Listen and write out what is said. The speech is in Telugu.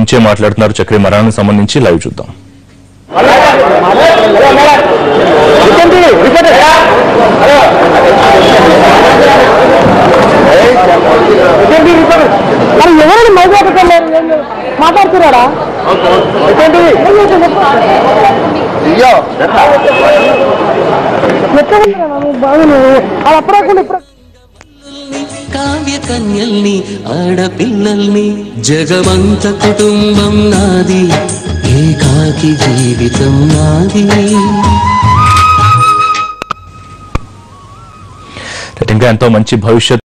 విజయ్ మాట్లాడుతున్నారు చక్రి మరణానికి సంబంధించి లైవ్ చూద్దాం మరి ఎవరైనా మైదాపడలేదు మాట్లాడుతున్నారా బాగున్నాయి అది అప్పుడకుండా ఇప్పుడు కావ్య కన్యల్ని ఆడపిల్లల్ని జగమంత కుటుంబం నాది ఏకాకి జీవితం నాది ఇంకా ఎంతో మంచి భవిష్యత్